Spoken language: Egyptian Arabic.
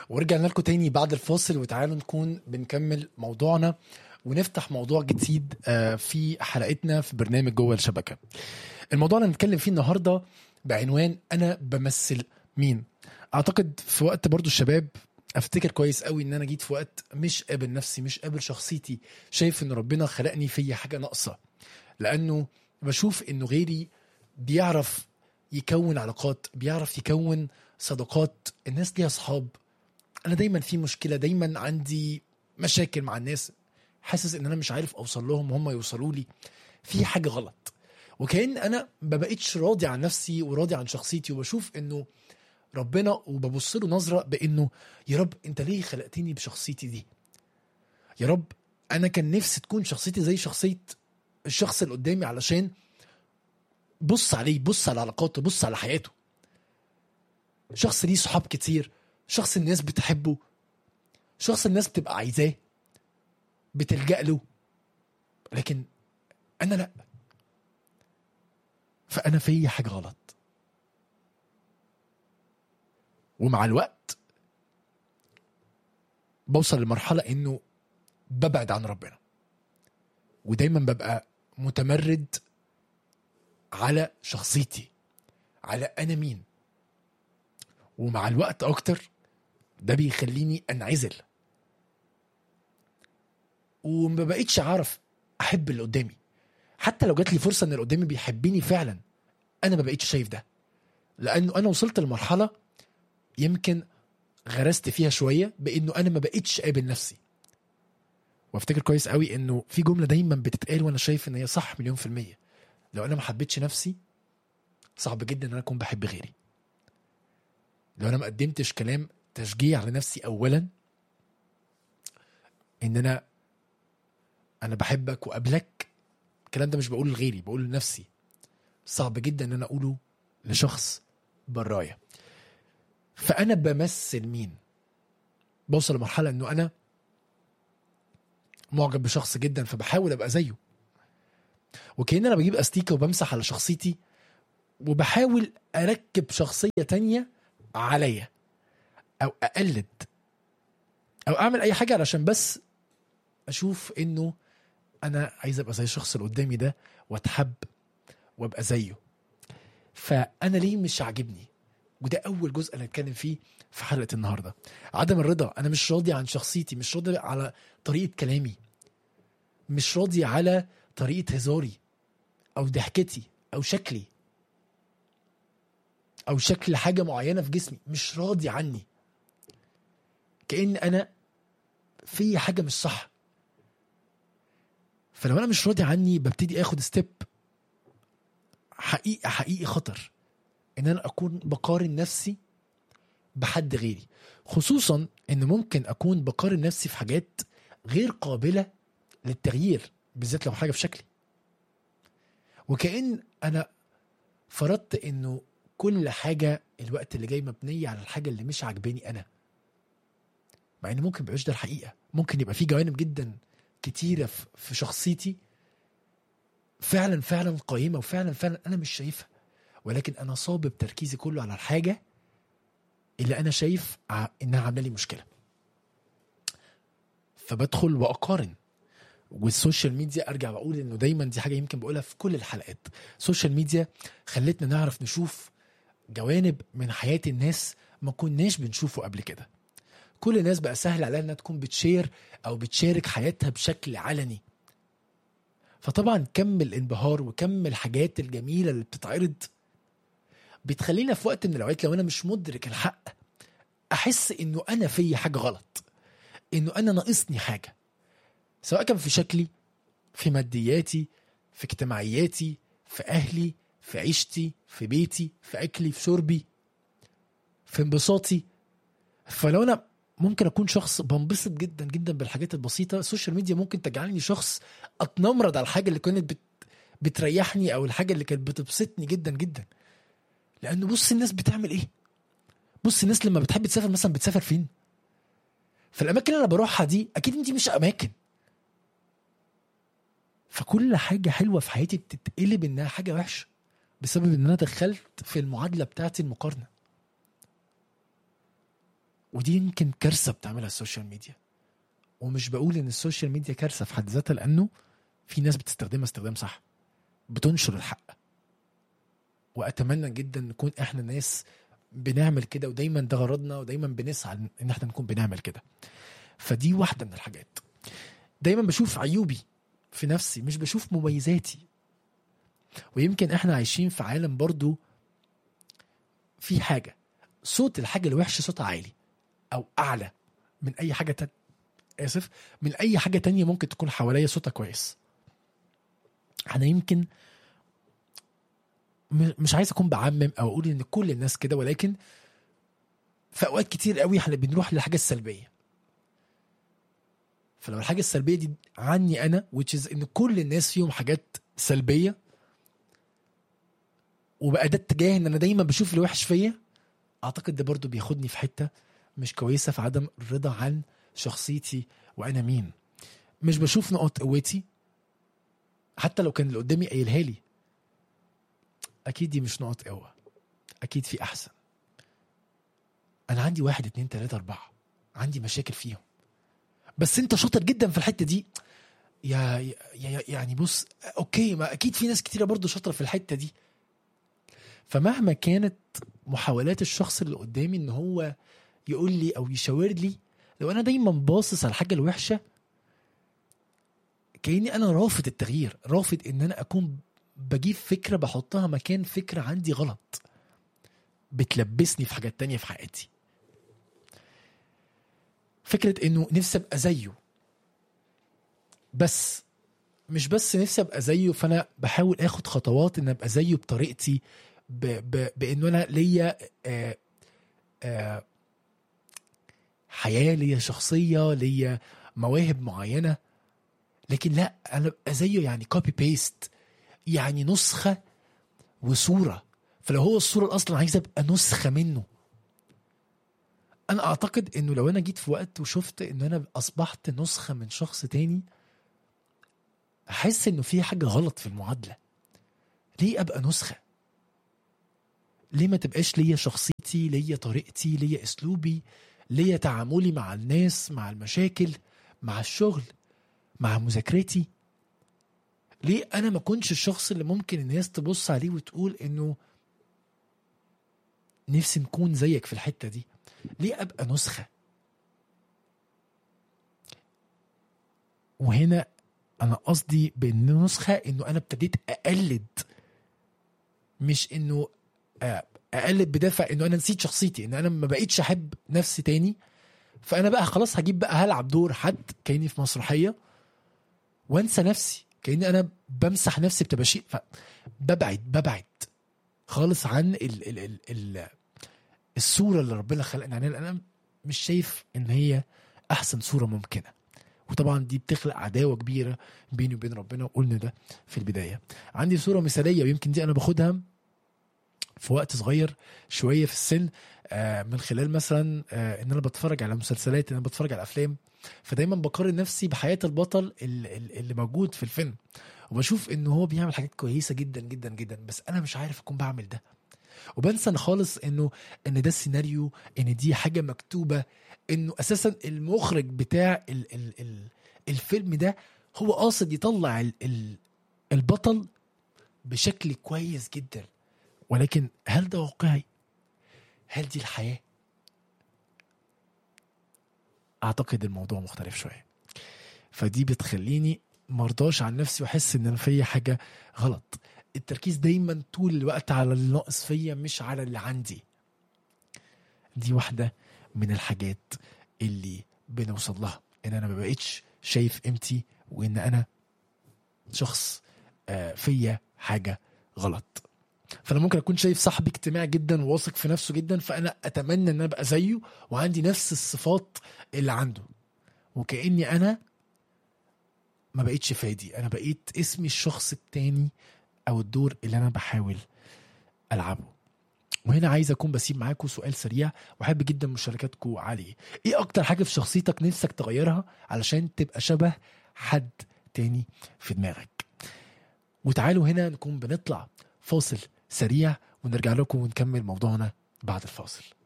ورجعنا لكم تاني بعد الفاصل وتعالوا نكون بنكمل موضوعنا ونفتح موضوع جديد آه، في حلقتنا في برنامج جوه الشبكه. الموضوع اللي هنتكلم فيه النهارده بعنوان انا بمثل مين؟ اعتقد في وقت برضو الشباب افتكر كويس قوي ان انا جيت في وقت مش قابل نفسي مش قابل شخصيتي شايف ان ربنا خلقني فيا حاجه ناقصه لانه بشوف انه غيري بيعرف يكون علاقات بيعرف يكون صداقات الناس دي اصحاب انا دايما في مشكله دايما عندي مشاكل مع الناس حاسس ان انا مش عارف اوصل لهم وهم يوصلوا لي في حاجه غلط وكأن انا ما بقتش راضي عن نفسي وراضي عن شخصيتي وبشوف انه ربنا وببص له نظره بانه يا رب انت ليه خلقتني بشخصيتي دي يا رب انا كان نفسي تكون شخصيتي زي شخصيه الشخص اللي قدامي علشان بص عليه بص على علاقاته بص على حياته شخص ليه صحاب كتير شخص الناس بتحبه شخص الناس بتبقى عايزاه بتلجأ له لكن انا لا فانا في حاجه غلط ومع الوقت بوصل لمرحله انه ببعد عن ربنا ودايما ببقى متمرد على شخصيتي على انا مين ومع الوقت اكتر ده بيخليني انعزل وما بقيتش عارف احب اللي قدامي حتى لو جات لي فرصه ان اللي قدامي بيحبني فعلا انا ما بقيتش شايف ده لانه انا وصلت لمرحله يمكن غرست فيها شويه بانه انا ما بقيتش قابل نفسي وافتكر كويس قوي انه في جمله دايما بتتقال وانا شايف ان هي صح مليون في الميه لو انا ما حبيتش نفسي صعب جدا ان انا اكون بحب غيري لو انا ما قدمتش كلام تشجيع لنفسي اولا ان انا انا بحبك وقبلك الكلام ده مش بقوله لغيري بقوله لنفسي صعب جدا ان انا اقوله لشخص برايا فانا بمثل مين بوصل لمرحله انه انا معجب بشخص جدا فبحاول ابقى زيه وكأن انا بجيب استيكه وبمسح على شخصيتي وبحاول اركب شخصيه تانية عليا او اقلد او اعمل اي حاجه علشان بس اشوف انه انا عايز ابقى زي الشخص اللي قدامي ده واتحب وابقى زيه فانا ليه مش عاجبني وده اول جزء اللي هنتكلم فيه في حلقه النهارده عدم الرضا انا مش راضي عن شخصيتي مش راضي على طريقه كلامي مش راضي على طريقه هزاري او ضحكتي او شكلي او شكل حاجه معينه في جسمي مش راضي عني كأن انا في حاجه مش صح فلو انا مش راضي عني ببتدي اخد ستيب حقيقي حقيقي خطر ان انا اكون بقارن نفسي بحد غيري خصوصا ان ممكن اكون بقارن نفسي في حاجات غير قابله للتغيير بالذات لو حاجه في شكلي وكأن انا فرضت انه كل حاجه الوقت اللي جاي مبنيه على الحاجه اللي مش عاجباني انا مع ان ممكن ميبقاش ده الحقيقه ممكن يبقى في جوانب جدا كتيره في- في شخصيتي فعلا فعلا قيمه وفعلا فعلا انا مش شايفها ولكن انا صابب تركيزي كله على الحاجه اللي انا شايف ع- انها عامله لي مشكله فبدخل واقارن والسوشيال ميديا ارجع واقول انه دايما دي حاجه يمكن بقولها في كل الحلقات السوشيال ميديا خلتنا نعرف نشوف جوانب من حياه الناس ما كناش بنشوفه قبل كده كل الناس بقى سهل عليها انها تكون بتشير او بتشارك حياتها بشكل علني فطبعا كم الانبهار وكم الحاجات الجميله اللي بتتعرض بتخلينا في وقت من الاوقات لو انا مش مدرك الحق احس انه انا في حاجه غلط انه انا ناقصني حاجه سواء كان في شكلي في مادياتي في اجتماعياتي في اهلي في عيشتي في بيتي في اكلي في شربي في انبساطي فلو انا ممكن اكون شخص بنبسط جدا جدا بالحاجات البسيطه السوشيال ميديا ممكن تجعلني شخص اتنمرد على الحاجه اللي كانت بت... بتريحني او الحاجه اللي كانت بتبسطني جدا جدا لانه بص الناس بتعمل ايه بص الناس لما بتحب تسافر مثلا بتسافر فين فالاماكن اللي انا بروحها دي اكيد دي مش اماكن فكل حاجه حلوه في حياتي بتتقلب انها حاجه وحشه بسبب ان انا دخلت في المعادله بتاعتي المقارنه ودي يمكن كارثه بتعملها السوشيال ميديا ومش بقول ان السوشيال ميديا كارثه في حد ذاتها لانه في ناس بتستخدمها استخدام صح بتنشر الحق واتمنى جدا نكون احنا ناس بنعمل كده ودايما ده غرضنا ودايما بنسعى ان احنا نكون بنعمل كده فدي واحده من الحاجات دايما بشوف عيوبي في نفسي مش بشوف مميزاتي ويمكن احنا عايشين في عالم برضو في حاجه صوت الحاجه الوحشه صوتها عالي او اعلى من اي حاجه تانية اسف من اي حاجه تانية ممكن تكون حواليا صوتها كويس انا يمكن م- مش عايز اكون بعمم او اقول ان كل الناس كده ولكن في اوقات كتير قوي احنا بنروح للحاجه السلبيه فلو الحاجه السلبيه دي عني انا which is ان كل الناس فيهم حاجات سلبيه وبقى ده اتجاه ان انا دايما بشوف الوحش فيا اعتقد ده برضو بياخدني في حته مش كويسه في عدم الرضا عن شخصيتي وانا مين مش بشوف نقط قوتي حتى لو كان اللي قدامي قايلها لي اكيد دي مش نقط قوه اكيد في احسن انا عندي واحد اتنين تلاته اربعه عندي مشاكل فيهم بس انت شاطر جدا في الحته دي يا, يا يا- يعني بص اوكي ما اكيد في ناس كتيره برضو شاطره في الحته دي فمهما كانت محاولات الشخص اللي قدامي ان هو يقول لي او يشاور لي لو انا دايما باصص على الحاجه الوحشه كاني انا رافض التغيير رافض ان انا اكون بجيب فكره بحطها مكان فكره عندي غلط بتلبسني في حاجات تانية في حياتي فكره انه نفسي ابقى زيه بس مش بس نفسي ابقى زيه فانا بحاول اخد خطوات ان ابقى زيه بطريقتي ب... ب... بانه انا ليا آه... آه... حياه ليا شخصيه ليا مواهب معينه لكن لا انا ابقى زيه يعني كوبي بيست يعني نسخه وصوره فلو هو الصوره الاصلا عايز ابقى نسخه منه انا اعتقد انه لو انا جيت في وقت وشفت ان انا اصبحت نسخه من شخص تاني احس انه في حاجه غلط في المعادله ليه ابقى نسخه ليه ما تبقاش ليا شخصيتي ليا طريقتي ليا اسلوبي ليا تعاملي مع الناس مع المشاكل مع الشغل مع مذاكرتي ليه انا ما كنتش الشخص اللي ممكن الناس تبص عليه وتقول انه نفسي نكون زيك في الحته دي ليه ابقى نسخه وهنا انا قصدي بان نسخه انه انا ابتديت اقلد مش انه آه، اقلد بدافع انه انا نسيت شخصيتي ان انا ما بقيتش احب نفسي تاني فانا بقى خلاص هجيب بقى هلعب دور حد كاني في مسرحيه وانسى نفسي كاني انا بمسح نفسي بتباشير فببعد ببعد خالص عن ال ال ال ال الصوره اللي ربنا خلقنا عليها لأن انا مش شايف ان هي احسن صوره ممكنه وطبعا دي بتخلق عداوه كبيره بيني وبين ربنا وقلنا ده في البدايه عندي صوره مثاليه ويمكن دي انا باخدها في وقت صغير شويه في السن آه، من خلال مثلا آه، ان انا بتفرج على مسلسلات ان انا بتفرج على افلام فدايما بقارن نفسي بحياه البطل ال- ال- اللي موجود في الفيلم وبشوف ان هو بيعمل حاجات كويسه جدا جدا جدا بس انا مش عارف اكون بعمل ده وبنسى إن خالص انه ان ده السيناريو ان دي حاجه مكتوبه انه اساسا المخرج بتاع ال ال ال الفيلم ده هو قاصد يطلع ال ال البطل بشكل كويس جدا ولكن هل ده واقعي؟ هل دي الحياه؟ اعتقد الموضوع مختلف شويه فدي بتخليني مرضاش عن نفسي واحس ان انا فيا حاجه غلط التركيز دايما طول الوقت على اللي ناقص فيا مش على اللي عندي دي واحده من الحاجات اللي بنوصل لها ان انا ما بقتش شايف قيمتي وان انا شخص آه، فيا حاجه غلط فانا ممكن اكون شايف صاحبي اجتماعي جدا وواثق في نفسه جدا فانا اتمنى ان انا ابقى زيه وعندي نفس الصفات اللي عنده وكاني انا ما بقيتش فادي انا بقيت اسمي الشخص التاني او الدور اللي انا بحاول العبه وهنا عايز اكون بسيب معاكم سؤال سريع واحب جدا مشاركاتكم عليه ايه اكتر حاجه في شخصيتك نفسك تغيرها علشان تبقى شبه حد تاني في دماغك وتعالوا هنا نكون بنطلع فاصل سريع ونرجع لكم ونكمل موضوعنا بعد الفاصل